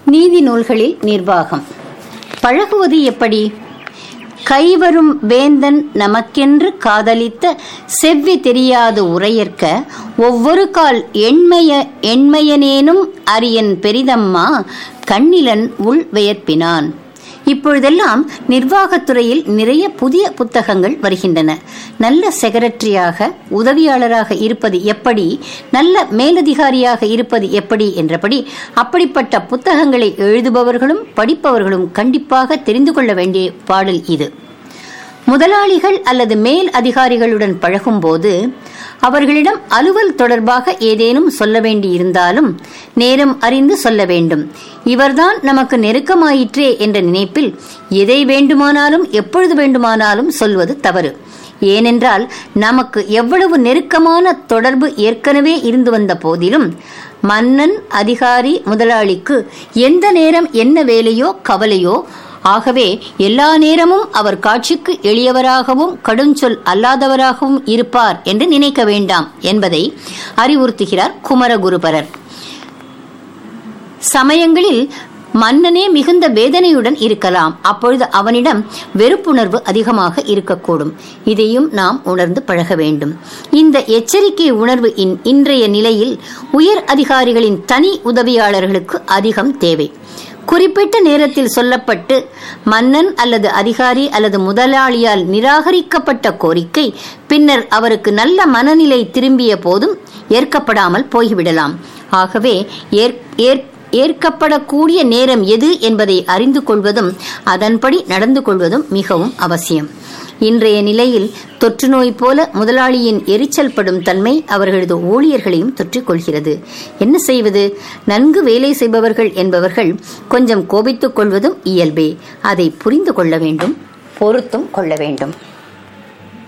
நீதி நூல்களில் நிர்வாகம் பழகுவது எப்படி கைவரும் வேந்தன் நமக்கென்று காதலித்த செவ்வி தெரியாது உரையற்க ஒவ்வொரு கால் எண்மைய எண்மையனேனும் அரியன் பெரிதம்மா கண்ணிலன் உள் வியர்ப்பினான் இப்பொழுதெல்லாம் நிர்வாகத்துறையில் நிறைய புதிய புத்தகங்கள் வருகின்றன நல்ல செக்ரட்டரியாக உதவியாளராக இருப்பது எப்படி நல்ல மேலதிகாரியாக இருப்பது எப்படி என்றபடி அப்படிப்பட்ட புத்தகங்களை எழுதுபவர்களும் படிப்பவர்களும் கண்டிப்பாக தெரிந்து கொள்ள வேண்டிய பாடல் இது முதலாளிகள் அல்லது மேல் அதிகாரிகளுடன் பழகும்போது அவர்களிடம் அலுவல் தொடர்பாக ஏதேனும் சொல்ல வேண்டியிருந்தாலும் நேரம் அறிந்து சொல்ல வேண்டும் இவர்தான் நமக்கு நெருக்கமாயிற்றே என்ற நினைப்பில் எதை வேண்டுமானாலும் எப்பொழுது வேண்டுமானாலும் சொல்வது தவறு ஏனென்றால் நமக்கு எவ்வளவு நெருக்கமான தொடர்பு ஏற்கனவே இருந்து வந்த போதிலும் மன்னன் அதிகாரி முதலாளிக்கு எந்த நேரம் என்ன வேலையோ கவலையோ ஆகவே எல்லா நேரமும் அவர் காட்சிக்கு எளியவராகவும் கடுஞ்சொல் அல்லாதவராகவும் இருப்பார் என்று நினைக்க வேண்டாம் என்பதை அறிவுறுத்துகிறார் குமரகுருபரர் சமயங்களில் மன்னனே மிகுந்த வேதனையுடன் இருக்கலாம் அப்பொழுது அவனிடம் வெறுப்புணர்வு அதிகமாக இருக்கக்கூடும் இதையும் நாம் உணர்ந்து பழக வேண்டும் இந்த எச்சரிக்கை உணர்வு இன்றைய நிலையில் உயர் அதிகாரிகளின் தனி உதவியாளர்களுக்கு அதிகம் தேவை குறிப்பிட்ட நேரத்தில் சொல்லப்பட்டு மன்னன் அல்லது அதிகாரி அல்லது முதலாளியால் நிராகரிக்கப்பட்ட கோரிக்கை பின்னர் அவருக்கு நல்ல மனநிலை திரும்பிய போதும் ஏற்கப்படாமல் போய்விடலாம் ஆகவே ஏற்கப்படக்கூடிய நேரம் எது என்பதை அறிந்து கொள்வதும் அதன்படி நடந்து கொள்வதும் மிகவும் அவசியம் இன்றைய நிலையில் தொற்று நோய் போல முதலாளியின் எரிச்சல் படும் தன்மை அவர்களது ஊழியர்களையும் தொற்றிக் கொள்கிறது என்ன செய்வது நன்கு வேலை செய்பவர்கள் என்பவர்கள் கொஞ்சம் கோபித்துக் கொள்வதும் இயல்பே அதை புரிந்து கொள்ள வேண்டும் பொறுத்தும் கொள்ள வேண்டும்